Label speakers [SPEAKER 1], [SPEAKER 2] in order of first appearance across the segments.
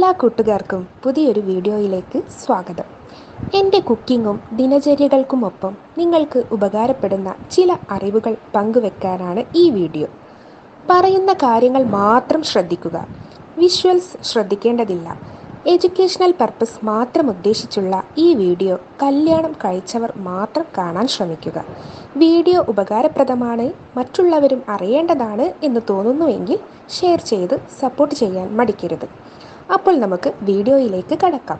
[SPEAKER 1] എല്ലാ കൂട്ടുകാർക്കും പുതിയൊരു വീഡിയോയിലേക്ക് സ്വാഗതം എൻ്റെ കുക്കിങ്ങും ദിനചര്യകൾക്കുമൊപ്പം നിങ്ങൾക്ക് ഉപകാരപ്പെടുന്ന ചില അറിവുകൾ പങ്കുവെക്കാനാണ് ഈ വീഡിയോ പറയുന്ന കാര്യങ്ങൾ മാത്രം ശ്രദ്ധിക്കുക വിഷ്വൽസ് ശ്രദ്ധിക്കേണ്ടതില്ല എഡ്യൂക്കേഷണൽ പർപ്പസ് മാത്രം ഉദ്ദേശിച്ചുള്ള ഈ വീഡിയോ കല്യാണം കഴിച്ചവർ മാത്രം കാണാൻ ശ്രമിക്കുക വീഡിയോ ഉപകാരപ്രദമാണ് മറ്റുള്ളവരും അറിയേണ്ടതാണ് എന്ന് തോന്നുന്നുവെങ്കിൽ ഷെയർ ചെയ്ത് സപ്പോർട്ട് ചെയ്യാൻ മടിക്കരുത് അപ്പോൾ നമുക്ക് വീഡിയോയിലേക്ക് കടക്കാം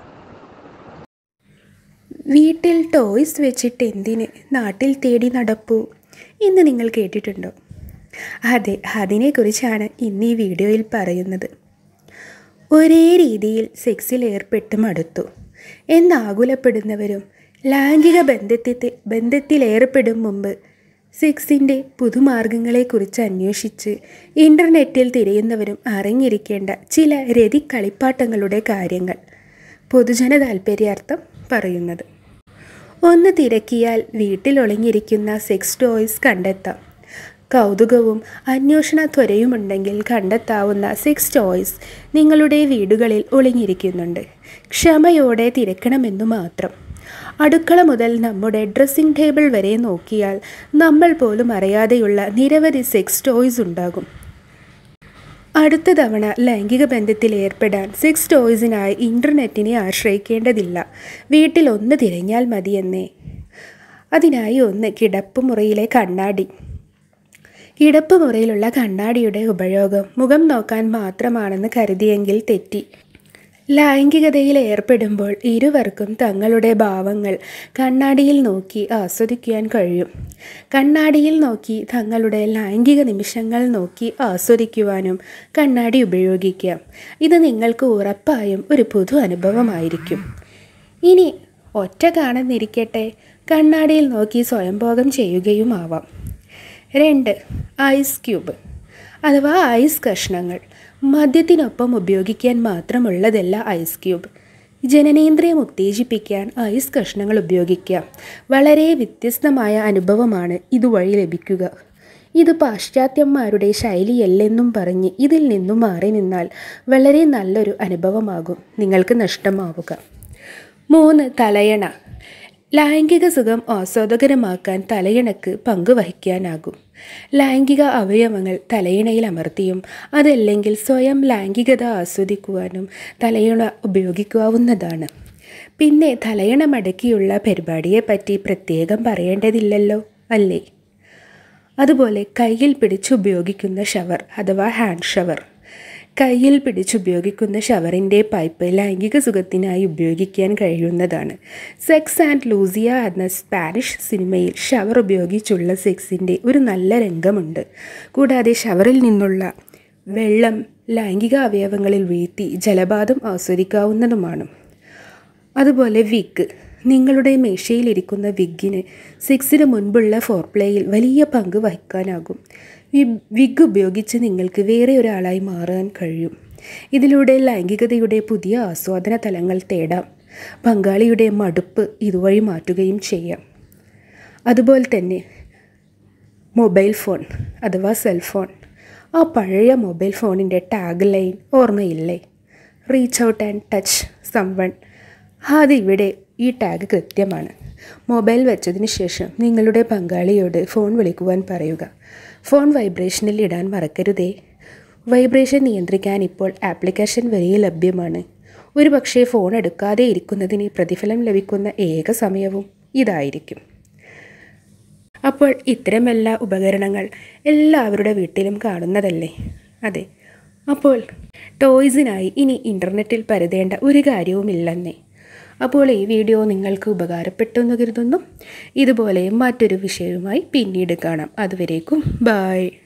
[SPEAKER 2] വീട്ടിൽ ടോയ്സ് വെച്ചിട്ട് എന്തിന് നാട്ടിൽ തേടി നടപ്പൂ എന്ന് നിങ്ങൾ കേട്ടിട്ടുണ്ടോ അതെ അതിനെക്കുറിച്ചാണ് ഇന്ന് ഈ വീഡിയോയിൽ പറയുന്നത് ഒരേ രീതിയിൽ സെക്സിൽ ഏർപ്പെട്ട് മടുത്തു എന്നാകുലപ്പെടുന്നവരും ലൈംഗിക ബന്ധത്തിൽ ബന്ധത്തിലേർപ്പെടും മുമ്പ് സെക്സിൻ്റെ പുതുമാർഗങ്ങളെക്കുറിച്ച് അന്വേഷിച്ച് ഇൻ്റർനെറ്റിൽ തിരയുന്നവരും അറിഞ്ഞിരിക്കേണ്ട ചില രതി കളിപ്പാട്ടങ്ങളുടെ കാര്യങ്ങൾ പൊതുജന താൽപ്പര്യാർത്ഥം പറയുന്നത് ഒന്ന് തിരക്കിയാൽ വീട്ടിൽ ഒളിഞ്ഞിരിക്കുന്ന സെക്സ് ടോയ്സ് കണ്ടെത്താം കൗതുകവും അന്വേഷണ ത്വരയുമുണ്ടെങ്കിൽ കണ്ടെത്താവുന്ന സെക്സ് ടോയ്സ് നിങ്ങളുടെ വീടുകളിൽ ഒളിഞ്ഞിരിക്കുന്നുണ്ട് ക്ഷമയോടെ തിരക്കണമെന്നു മാത്രം അടുക്കള മുതൽ നമ്മുടെ ഡ്രസ്സിംഗ് ടേബിൾ വരെ നോക്കിയാൽ നമ്മൾ പോലും അറിയാതെയുള്ള നിരവധി സെക്സ് ടോയ്സ് ഉണ്ടാകും അടുത്ത തവണ ലൈംഗിക ബന്ധത്തിൽ ഏർപ്പെടാൻ സെക്സ് ടോയ്സിനായി ഇൻ്റർനെറ്റിനെ ആശ്രയിക്കേണ്ടതില്ല വീട്ടിൽ ഒന്ന് തിരഞ്ഞാൽ മതിയെന്നേ അതിനായി ഒന്ന് കിടപ്പുമുറിയിലെ കണ്ണാടി കിടപ്പുമുറിയിലുള്ള കണ്ണാടിയുടെ ഉപയോഗം മുഖം നോക്കാൻ മാത്രമാണെന്ന് കരുതിയെങ്കിൽ തെറ്റി ലൈംഗികതയിൽ ഏർപ്പെടുമ്പോൾ ഇരുവർക്കും തങ്ങളുടെ ഭാവങ്ങൾ കണ്ണാടിയിൽ നോക്കി ആസ്വദിക്കാൻ കഴിയും കണ്ണാടിയിൽ നോക്കി തങ്ങളുടെ ലൈംഗിക നിമിഷങ്ങൾ നോക്കി ആസ്വദിക്കുവാനും കണ്ണാടി ഉപയോഗിക്കാം ഇത് നിങ്ങൾക്ക് ഉറപ്പായും ഒരു പുതു അനുഭവമായിരിക്കും ഇനി ഒറ്റ കാണുന്നിരിക്കട്ടെ കണ്ണാടിയിൽ നോക്കി സ്വയംഭോഗം ചെയ്യുകയുമാവാം രണ്ട് ഐസ് ക്യൂബ് അഥവാ ഐസ് കഷ്ണങ്ങൾ മദ്യത്തിനൊപ്പം ഉപയോഗിക്കാൻ മാത്രമുള്ളതല്ല ഐസ് ക്യൂബ് ജനനേന്ദ്രിയം ഉത്തേജിപ്പിക്കാൻ ഐസ് കഷ്ണങ്ങൾ ഉപയോഗിക്കാം വളരെ വ്യത്യസ്തമായ അനുഭവമാണ് ഇതുവഴി ലഭിക്കുക ഇത് പാശ്ചാത്യന്മാരുടെ ശൈലിയല്ലെന്നും പറഞ്ഞ് ഇതിൽ നിന്നും മാറി നിന്നാൽ വളരെ നല്ലൊരു അനുഭവമാകും നിങ്ങൾക്ക് നഷ്ടമാവുക മൂന്ന് തലയണ ലൈംഗിക സുഖം ആസ്വാദകരമാക്കാൻ തലയിണക്ക് പങ്കുവഹിക്കാനാകും ലൈംഗിക അവയവങ്ങൾ തലയിണയിൽ അമർത്തിയും അതല്ലെങ്കിൽ സ്വയം ലൈംഗികത ആസ്വദിക്കുവാനും തലയിണ ഉപയോഗിക്കാവുന്നതാണ് പിന്നെ തലയിണ മടക്കിയുള്ള പരിപാടിയെപ്പറ്റി പ്രത്യേകം പറയേണ്ടതില്ലല്ലോ അല്ലേ അതുപോലെ കയ്യിൽ പിടിച്ചുപയോഗിക്കുന്ന ഷവർ അഥവാ ഹാൻഡ് ഷവർ കയ്യിൽ പിടിച്ചുപയോഗിക്കുന്ന ഷവറിൻ്റെ പൈപ്പ് ലൈംഗിക സുഖത്തിനായി ഉപയോഗിക്കാൻ കഴിയുന്നതാണ് സെക്സ് ആൻഡ് ലൂസിയ എന്ന സ്പാനിഷ് സിനിമയിൽ ഷവർ ഉപയോഗിച്ചുള്ള സെക്സിൻ്റെ ഒരു നല്ല രംഗമുണ്ട് കൂടാതെ ഷവറിൽ നിന്നുള്ള വെള്ളം ലൈംഗിക അവയവങ്ങളിൽ വീഴ്ത്തി ജലപാതം ആസ്വദിക്കാവുന്നതുമാണ് അതുപോലെ വിഗ് നിങ്ങളുടെ മേശയിലിരിക്കുന്ന വിഗിന് സെക്സിന് മുൻപുള്ള ഫോർപ്ലേയിൽ വലിയ പങ്ക് വഹിക്കാനാകും വിഗ് ഉപയോഗിച്ച് നിങ്ങൾക്ക് വേറെ ഒരാളായി മാറാൻ കഴിയും ഇതിലൂടെ ലൈംഗികതയുടെ പുതിയ ആസ്വാദന തലങ്ങൾ തേടാം പങ്കാളിയുടെ മടുപ്പ് ഇതുവഴി മാറ്റുകയും ചെയ്യാം അതുപോലെ തന്നെ മൊബൈൽ ഫോൺ അഥവാ സെൽഫോൺ ആ പഴയ മൊബൈൽ ഫോണിൻ്റെ ടാഗ് ലൈൻ ഓർമ്മയില്ലേ reach out and touch someone അതിവിടെ ഈ ടാഗ് കൃത്യമാണ് മൊബൈൽ വെച്ചതിന് ശേഷം നിങ്ങളുടെ പങ്കാളിയോട് ഫോൺ വിളിക്കുവാൻ പറയുക ഫോൺ വൈബ്രേഷനിൽ ഇടാൻ മറക്കരുതേ വൈബ്രേഷൻ നിയന്ത്രിക്കാൻ ഇപ്പോൾ ആപ്ലിക്കേഷൻ വരെ ലഭ്യമാണ് ഒരു പക്ഷേ ഫോൺ എടുക്കാതെ ഇരിക്കുന്നതിന് പ്രതിഫലം ലഭിക്കുന്ന ഏക സമയവും ഇതായിരിക്കും അപ്പോൾ ഇത്തരമെല്ലാ ഉപകരണങ്ങൾ എല്ലാവരുടെ വീട്ടിലും കാണുന്നതല്ലേ അതെ അപ്പോൾ ടോയ്സിനായി ഇനി ഇൻ്റർനെറ്റിൽ പരുതേണ്ട ഒരു കാര്യവുമില്ലെന്നേ അപ്പോൾ ഈ വീഡിയോ നിങ്ങൾക്ക് ഉപകാരപ്പെട്ടു എന്ന് കരുതുന്നു ഇതുപോലെ മറ്റൊരു വിഷയവുമായി പിന്നീട് കാണാം അതുവരേക്കും ബായ്